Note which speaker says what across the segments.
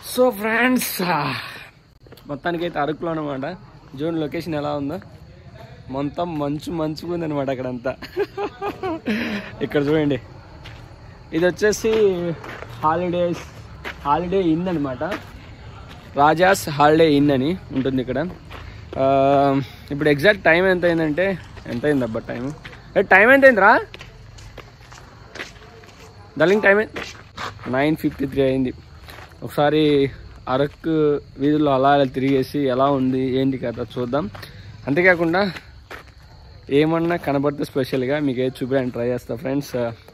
Speaker 1: So friends మొత్తానికి అయితే అరకులో అనమాట జూన్ లొకేషన్ ఎలా ఉందో మొత్తం మంచు మంచుగా ఉందన్నమాట అక్కడంతా ఇక్కడ చూడండి ఇది వచ్చేసి హాలిడేస్ హాలిడే ఇన్ అనమాట రాజాస్ హాలిడే ఇన్ అని ఉంటుంది ఇక్కడ ఆ, ఇప్పుడు ఎగ్జాక్ట్ టైం ఎంత అయిందంటే ఎంత అయింది అబ్బా టైం టైం ఎంత అయిందిరా డల్లింగ్ టైం నైన్ ఫిఫ్టీ త్రీ అయింది ఒకసారి అరకు వీధుల్లో అలా అలా తిరిగేసి ఎలా ఉంది ఏంటి కథ చూద్దాం అంతేకాకుండా ఏమన్నా కనబడితే స్పెషల్గా మీకు ఏది చూపించడానికి ట్రై చేస్తా ఫ్రెండ్స్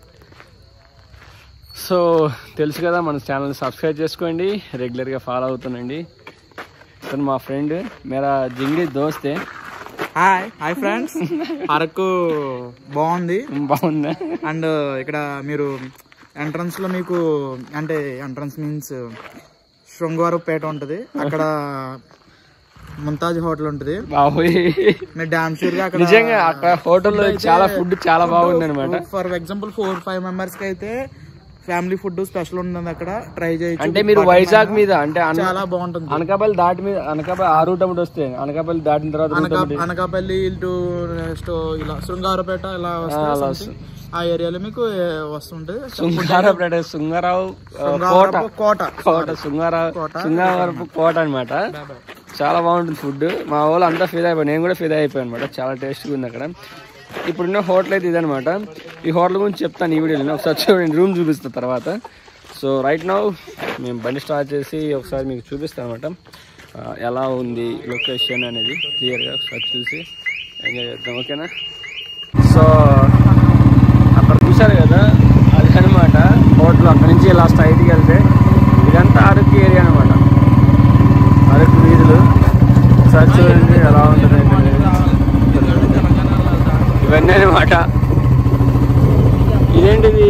Speaker 1: సో తెలుసు కదా మన ఛానల్ సబ్స్క్రైబ్ చేసుకోండి రెగ్యులర్గా ఫాలో అవుతానండి తను మా ఫ్రెండ్ మేరా జింగిడి దోస్తే
Speaker 2: హాయ్ హాయ్ ఫ్రెండ్స్ అరకు బాగుంది
Speaker 1: బాగుందా
Speaker 2: అండ్ ఇక్కడ మీరు ఎంట్రన్స్ లో మీకు అంటే ఎంట్రన్స్ మీన్స్ శృంగారపేట ఉంటది అక్కడ ముంతాజ్ హోటల్ ఉంటది
Speaker 1: బాబోయ్
Speaker 2: మీరు డామ్ షూర్ గా అక్కడ
Speaker 1: నిజంగా అక్కడ హోటల్లో చాలా ఫుడ్ చాలా బాగుంది అనమాట
Speaker 2: for example four five members కి అయితే ఫ్యామిలీ ఫుడ్ స్పెషల్ ఉంటుంది అక్కడ ట్రై చేయొచ్చు
Speaker 1: అంటే మీరు వైజాగ్ మీద అంటే అన-
Speaker 2: చాలా బాగుంటుంది
Speaker 1: అనకాపల్లి దాటి మీద అనకాపల్లి ఆ రూట్ అమ్మటి వస్తే అనకాపల్లి దాటిన తర్వాత route
Speaker 2: అనకా
Speaker 1: అమ్మటి-
Speaker 2: అనకాపల్లి టు నెక్స్ట్ ఇలా శృంగారపేట ఇలా వస్తుంది
Speaker 1: అలా
Speaker 2: something. ఆ ఏరియాలో మీకు ఏ, వస్తుంటది
Speaker 1: శృంగారపేట శృంగారావు ఆ, కోట
Speaker 2: శృంగారపు కోట
Speaker 1: కోట శృంగారావు శృంగారపు కోట అనమాట చాలా బాగుంటుంది ఫుడ్ మా వాళ్ళు అంతా ఫీల్ అయిపోయి నేను కూడా ఫీల్ అయిపోయాను అనమాట చాలా టేస్ట్గా ఉంది అక్కడ ఇప్పుడున్న హోటల్ అయితే ఇదనమాట ఈ హోటల్ గురించి చెప్తాను ఈ వీడియోలో ఒకసారి చూడండి రూమ్ చూపిస్తాను తర్వాత సో రైట్ నౌ మేము బండి స్టార్ట్ చేసి ఒకసారి మీకు చూపిస్తాను అనమాట ఎలా ఉంది లొకేషన్ అనేది క్లియర్గా ఒకసారి చూసి ఎంజాయ్ చేద్దాం ఓకేనా సో అక్కడ చూశారు కదా అది అనమాట హోటల్ అక్కడి నుంచి ఇలా స్ట్రైట్కి వెళ్తే ఇదంతా అరకు ఏరియా అనమాట అరకు వీధులు ఒకసారి చూడండి ఎలా ఉంటుంది ఏంటనేది. ఇవన్నీ అనమాట ఇదేంటిది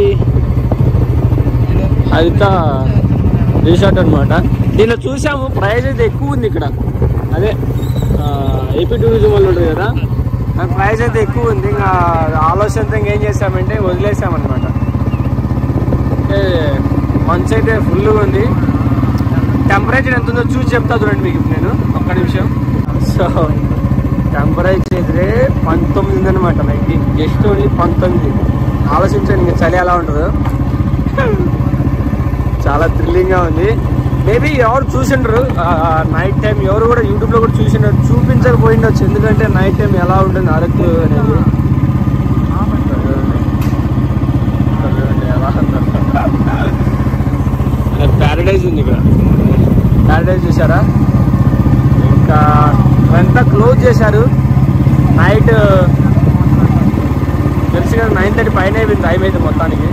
Speaker 1: అదితా రిసార్ట్ అనమాట దీనిలో చూసాము ప్రైస్ అయితే ఎక్కువ ఉంది ఇక్కడ అదే ఏపీ టూరిజం వాళ్ళు ఉంటుంది కదా ఆ ప్రైస్ అయితే ఎక్కువ ఉంది ఇంకా ఆలోచనతో ఇంకేం చేసామంటే వదిలేసామన్నమాట అంటే మంచు అయితే ఫుల్గా ఉంది టెంపరేచర్ ఎంత ఉందో చూసి చెప్తా చూడండి మీకు ఇప్పుడు నేను ఒక్క నిమిషం సో టెంపరేచర్ అయితే పంతొమ్మిది ఉందన్నమాట నైన్టీ జస్ట్ ఓన్లీ పంతొమ్మిది ఆలోచించండి ఇంకా చలి ఎలా ఉంటుందో చాలా థ్రిల్లింగ్గా ఉంది మేబీ ఎవరు చూసిండ్రు నైట్ టైం ఎవరు కూడా యూట్యూబ్లో కూడా చూసిండ్రు చూపించకపోయిండొచ్చు ఎందుకంటే నైట్ టైం ఎలా ఉంటుంది అరకు అనేది ప్యారడైజ్ ఉంది ఇక్కడ ప్యారడైజ్ చూసారా ఇంకా ఇవంతా క్లోజ్ చేశారు నైట్ తెలుసు కదా నైన్ థర్టీ పైన అయిపోయింది టైం అయితే మొత్తానికి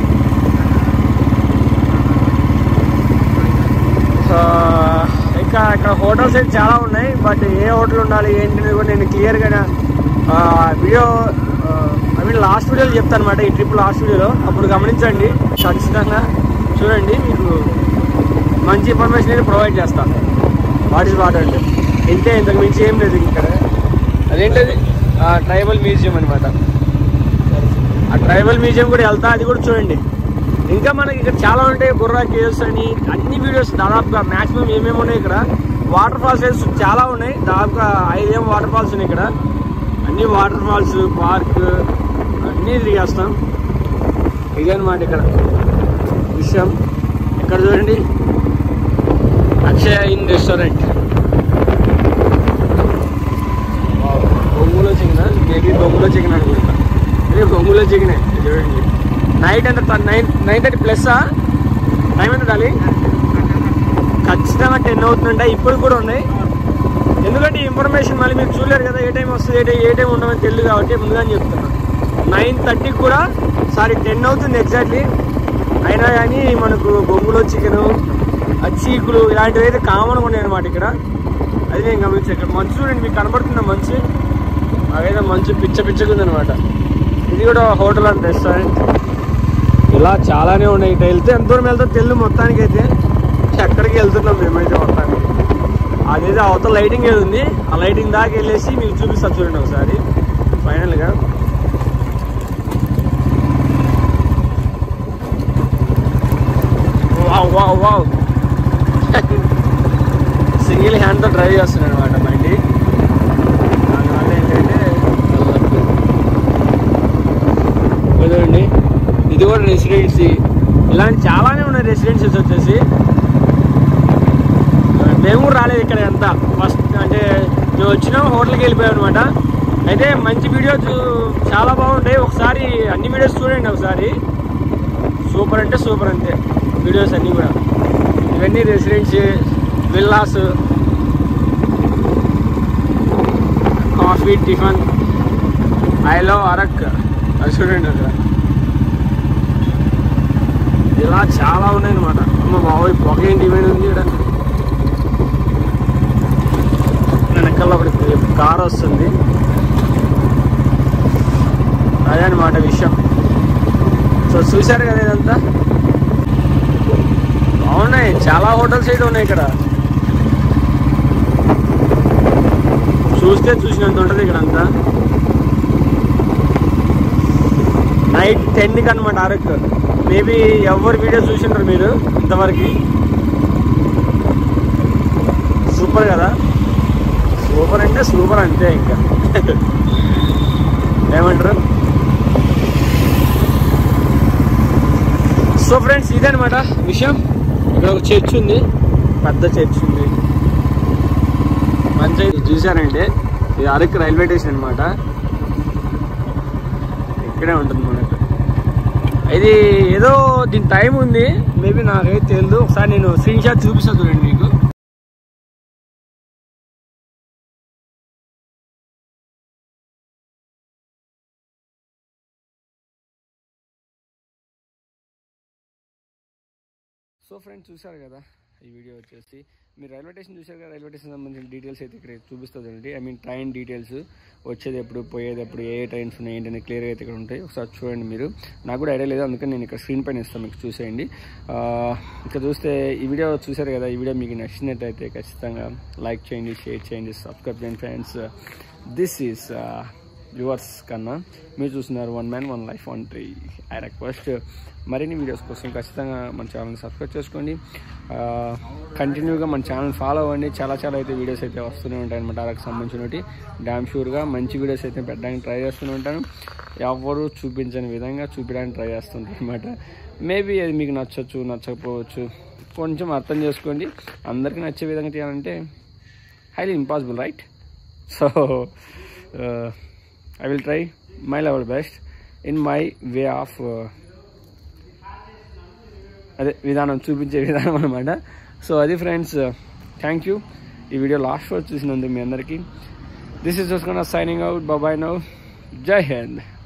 Speaker 1: సో ఇంకా ఇక్కడ హోటల్స్ అయితే చాలా ఉన్నాయి బట్ ఏ హోటల్ ఉండాలి ఏంటి అనేది కూడా నేను క్లియర్గా వీడియో ఐ మీన్ లాస్ట్ వీడియోలో చెప్తాను అనమాట ఈ ట్రిప్ లాస్ట్ వీడియోలో అప్పుడు గమనించండి ఖచ్చితంగా చూడండి మీకు మంచి ఇన్ఫర్మేషన్ అయితే ప్రొవైడ్ చేస్తాను వాట్ ఇస్ వాట్ అంటే ఇంతే ఇంతకు మించి ఏం లేదు ఇక్కడ అదేంటది ట్రైబల్ మ్యూజియం అనమాట ఆ ట్రైబల్ మ్యూజియం కూడా వెళ్తా అది కూడా చూడండి ఇంకా మనకి ఇక్కడ చాలా ఉంటాయి బుర్రా కేవ్స్ అని అన్ని వీడియోస్ దాదాపుగా మాక్సిమం ఏమేమి ఉన్నాయి ఇక్కడ వాటర్ ఫాల్స్ అయితే చాలా ఉన్నాయి దాదాపుగా ఐదేం వాటర్ ఫాల్స్ ఉన్నాయి ఇక్కడ అన్ని వాటర్ ఫాల్స్ పార్క్ అన్నీ తిరిగేస్తాం ఇదనమాట ఇక్కడ విషయం ఇక్కడ చూడండి అక్షయ ఇన్ రెస్టారెంట్ బొంగులో చికెన్ మేబీ బొంగులో చికెన్ అనుకుంటా ఇది బొంగులో చికెన్ చూడండి నైట్ ఎంత nine nine thirty plus time ఎంత డాలి ఖచ్చితంగా టెన్ అవుతుందంట ఇప్పుడు కూడా ఉన్నాయి ఎందుకంటే ఈ ఇన్ఫర్మేషన్ మళ్ళీ మీరు చూడలేరు కదా ఏ టైం వస్తుంది ఏ టైం ఏ టైం ఉండమని తెలియదు కాబట్టి ముందుగానే చెప్తున్నా నైన్ థర్టీకి కూడా సారీ టెన్ అవుతుంది ఎగ్జాక్ట్లీ అయినా కానీ మనకు బొంగులో చికెను చీకులు ఇలాంటివి అయితే కామన్గా ఉన్నాయి అనమాట ఇక్కడ అది నేను గమనించాను ఇక్కడ మంచు చూడండి మీకు కనబడుతుందా మంచు అదైతే మంచు పిచ్చ పిచ్చగా ఉందన్నమాట ఇది కూడా హోటల్ అండ్ రెస్టారెంట్ ఇలా చాలానే ఉన్నాయి ఇటు వెళ్తే ఎంత దూరం వెళ్తే తెల్లు మొత్తానికి అయితే ఎక్కడికి వెళ్తున్నాం మేమైతే మొత్తానికి అదేదో అవతల లైటింగ్ ఏది ఉంది ఆ లైటింగ్ దాకా వెళ్ళేసి మీకు చూపిస్తా చూడండి ఒకసారి ఫైనల్గా వావ్ వావ్ వావ్ డ్రైవ్ చేస్తున్నాను అనమాట బండి దానివల్ల ఏంటంటే చూడండి ఇది కూడా రెసిడెన్సీ ఇలాంటి చాలానే ఉన్నాయి రెసిడెన్సీస్ వచ్చేసి మేము కూడా రాలేదు ఇక్కడ ఎంత ఫస్ట్ అంటే మేము వచ్చినాం హోటల్కి వెళ్ళిపోయాం అనమాట అయితే మంచి వీడియోస్ చాలా బాగుంటాయి ఒకసారి అన్ని వీడియోస్ చూడండి ఒకసారి సూపర్ అంటే సూపర్ అంతే వీడియోస్ అన్నీ కూడా ఇవన్నీ residency villas coffee tiffin I love Araku అది చూడండి అక్కడ ఇలా చాలా ఉన్నాయి అనమాట అమ్మ బాబోయ్ పొగ ఏంటి ఇవన్నీ ఉంది ఇక్కడ వెనకాల ఒకటి కార్ వస్తుంది అదే అనమాట విషయం సో చూశారు కదా ఇదంతా బాగున్నాయి చాలా హోటల్స్ అయితే ఉన్నాయి ఇక్కడ చూస్తే చూసినంత ఉంటుంది ఇక్కడ అంతా నైట్ టెన్కి అనమాట అరకు మేబీ ఎవరు వీడియో చూసిండ్రు మీరు ఇంతవరకు సూపర్ కదా సూపర్ అంటే సూపర్ అంతే ఇంకా ఏమంటారు సో ఫ్రెండ్స్ ఇదనమాట విషయం ఇక్కడ ఒక చర్చ్ ఉంది పెద్ద చర్చ్ ఉంది మంచిగా ఇది చూసారంటే ఇది అరకు రైల్వే స్టేషన్ అనమాట ఇక్కడే ఉంటుంది మనకు ఇది ఏదో దీని టైం ఉంది మేబీ నాకైతే తెలియదు ఒకసారి నేను స్క్రీన్ షాట్ చూపిస్తాను చూడండి మీకు సో ఫ్రెండ్స్ చూసారు కదా ఈ వీడియో వచ్చేసి మీరు రైల్వే స్టేషన్ చూసారు కదా రైల్వే స్టేషన్ సంబంధించిన డీటెయిల్స్ అయితే ఇక్కడ చూపిస్తుంది ఐ మీన్ ట్రైన్ డీటెయిల్స్ వచ్చేది ఎప్పుడు పోయేది ఎప్పుడు ఏ ట్రైన్స్ ఉన్నాయి ఏంటని క్లియర్గా అయితే ఇక్కడ ఉంటాయి ఒకసారి చూడండి మీరు నాకు కూడా ఐడియా లేదు అందుకని నేను ఇక్కడ స్క్రీన్ పైన ఇస్తాను మీకు చూసేయండి ఆ, ఇక్కడ చూస్తే ఈ వీడియో చూసారు కదా ఈ వీడియో మీకు నచ్చినట్టయితే ఖచ్చితంగా లైక్ చేయండి షేర్ చేయండి సబ్స్క్రైబ్ చేయండి ఫ్రెండ్స్ దిస్ ఈస్ వ్యూవర్స్ కన్నా మీరు చూస్తున్నారు one man one life one tree I request మరిన్ని వీడియోస్ కోసం ఖచ్చితంగా మన ఛానల్ని సబ్స్క్రైబ్ చేసుకోండి కంటిన్యూగా మన ఛానల్ ఫాలో అవ్వండి చాలా చాలా అయితే వీడియోస్ అయితే వస్తూనే ఉంటాయి అనమాట అలాగే సంబంధించినవి డామ్ షూర్గా మంచి వీడియోస్ అయితే పెట్టడానికి ట్రై చేస్తూనే ఉంటాను ఎవరు చూపించని విధంగా చూపించడానికి ట్రై చేస్తుంటారు అనమాట మేబీ అది మీకు నచ్చచ్చు నచ్చకపోవచ్చు కొంచెం అర్థం చేసుకోండి అందరికీ నచ్చే విధంగా చేయాలంటే highly impossible right so I will try my level best in my way of అదే విధానం చూపించే విధానం అనమాట సో అది ఫ్రెండ్స్ థ్యాంక్ యూ ఈ వీడియో లాస్ట్ వరకు చూసినందుకు మీ అందరికీ దిస్ ఇస్ చూసుకున్న signing out bye bye now Jai Hind